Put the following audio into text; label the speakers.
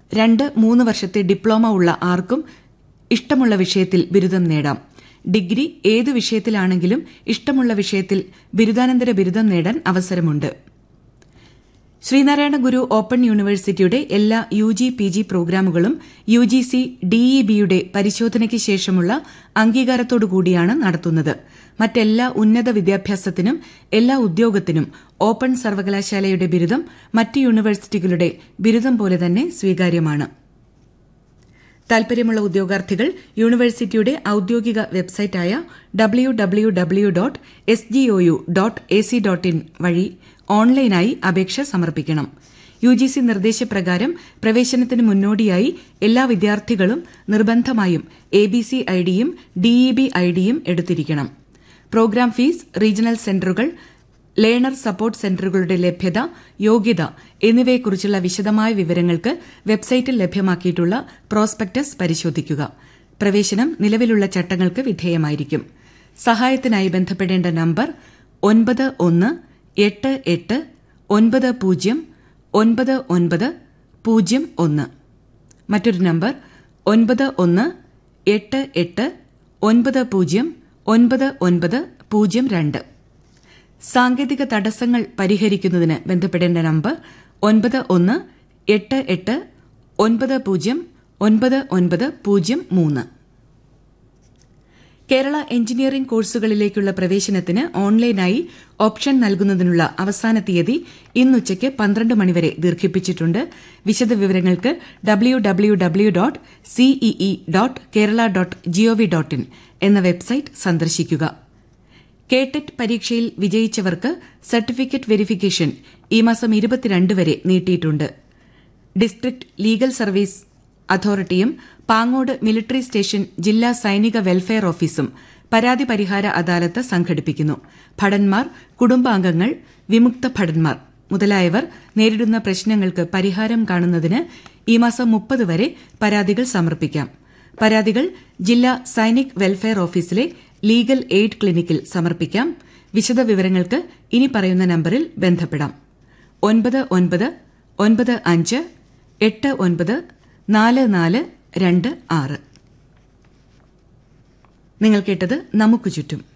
Speaker 1: രണ്ട് മൂന്ന് വർഷത്തെ ഡിപ്ലോമ ഉള്ള ആർക്കും ഇഷ്ടമുള്ള വിഷയത്തിൽ ബിരുദം നേടാം ഡിഗ്രി ഏതു വിഷയത്തിലാണെങ്കിലും ഇഷ്ടമുള്ള വിഷയത്തിൽ ബിരുദാനന്തര ബിരുദം നേടാൻ അവസരമുണ്ട് ശ്രീനാരായണ ഗുരു ഓപ്പൺ യൂണിവേഴ്സിറ്റിയുടെ എല്ലാ യു ജി പി ജി പ്രോഗ്രാമുകളും യു ജി സി ഡിഇബിയുടെ പരിശോധനയ്ക്ക് ശേഷമുള്ള അംഗീകാരത്തോടുകൂടിയാണ് നടത്തുന്നത് മറ്റെല്ലാ ഉന്നത വിദ്യാഭ്യാസത്തിനും എല്ലാ ഉദ്യോഗത്തിനും ഓപ്പൺ സർവകലാശാലയുടെ ബിരുദം മറ്റ് യൂണിവേഴ്സിറ്റികളുടെ ബിരുദം പോലെ തന്നെ സ്വീകാര്യമാണ് താൽപര്യമുള്ള ഉദ്യോഗാർത്ഥികൾ യൂണിവേഴ്സിറ്റിയുടെ ഔദ്യോഗിക വെബ്സൈറ്റായ W W W dot S G O U dot A C dot in വഴി ഓൺലൈനായി അപേക്ഷ സമർപ്പിക്കണം യു ജി സി നിർദ്ദേശപ്രകാരം പ്രവേശനത്തിന് മുന്നോടിയായി എല്ലാ വിദ്യാർത്ഥികളും നിർബന്ധമായും എ ബി സി ഐ ഡിയും ഡിഇബി ഐ ഡിയും എടുത്തിരിക്കണം പ്രോഗ്രാം ഫീസ് റീജിയണൽ സെന്ററുകൾ ലേണർ സപ്പോർട്ട് സെന്ററുകളുടെ ലഭ്യത യോഗ്യത എന്നിവയെക്കുറിച്ചുള്ള വിശദമായ വിവരങ്ങൾക്ക് വെബ്സൈറ്റിൽ ലഭ്യമാക്കിയിട്ടുള്ള പ്രോസ്പെക്ടസ് പരിശോധിക്കുക പ്രവേശനം നിലവിലുള്ള ചട്ടങ്ങൾക്ക് വിധേയമായിരിക്കും സഹായത്തിനായി ബന്ധപ്പെടേണ്ട നമ്പർ ഒൻപത് ഒന്ന് എട്ട് എട്ട് ഒൻപത് പൂജ്യം ഒൻപത് ഒൻപത് പൂജ്യം ഒന്ന് മറ്റൊരു നമ്പർ ഒൻപത് ഒന്ന് എട്ട് എട്ട് ഒൻപത് പൂജ്യം ഒൻപത് ഒൻപത് പൂജ്യം രണ്ട് സാങ്കേതിക തടസ്സങ്ങൾ പരിഹരിക്കുന്നതിന് ബന്ധപ്പെടേണ്ട നമ്പർ ഒൻപത് ഒന്ന് എട്ട് എട്ട് ഒൻപത് പൂജ്യം ഒൻപത് ഒൻപത് പൂജ്യം മൂന്ന് കേരള എഞ്ചിനീയറിംഗ് കോഴ്സുകളിലേക്കുള്ള പ്രവേശനത്തിന് ഓൺലൈനായി ഓപ്ഷൻ നൽകുന്നതിനുള്ള അവസാന തീയതി ഇന്നുച്ചയ്ക്ക് പന്ത്രണ്ട് മണിവരെ ദീർഘിപ്പിച്ചിട്ടുണ്ട് വിശദവിവരങ്ങൾക്ക് W W W dot CEE dot Kerala dot GOV dot in എന്ന വെബ്സൈറ്റ് സന്ദർശിക്കുക കേടെറ്റ് പരീക്ഷയിൽ വിജയിച്ചവർക്ക് സർട്ടിഫിക്കറ്റ് വെരിഫിക്കേഷൻ ഈ മാസം ഇരുപത്തിരണ്ട് വരെ നീട്ടിയിട്ടുണ്ട് ഡിസ്ട്രിക്ട് ലീഗൽ സർവീസ് അതോറിറ്റിയും പാങ്ങോട് മിലിറ്ററി സ്റ്റേഷൻ ജില്ലാ സൈനിക വെൽഫെയർ ഓഫീസും പരാതി പരിഹാര അദാലത്ത് സംഘടിപ്പിക്കുന്നു ഭടന്മാർ കുടുംബാംഗങ്ങൾ വിമുക്ത ഭടന്മാർ മുതലായവർ നേരിടുന്ന പ്രശ്നങ്ങൾക്ക് പരിഹാരം കാണുന്നതിന് ഈ മാസം മുപ്പത് വരെ പരാതികൾ സമർപ്പിക്കാം പരാതികൾ ജില്ലാ സൈനിക് വെൽഫെയർ ഓഫീസിലെ ലീഗൽ എയ്ഡ് ക്ലിനിക്കിൽ സമർപ്പിക്കാം വിശദവിവരങ്ങൾക്ക് ഇനി പറയുന്ന നമ്പറിൽ ബന്ധപ്പെടാം ഒൻപത് ഒൻപത് ഒൻപത് അഞ്ച് എട്ട് ഒൻപത് നാല് നാല് രണ്ട് ആറ് നിങ്ങൾ കേട്ടത് നമുക്ക് ചുറ്റും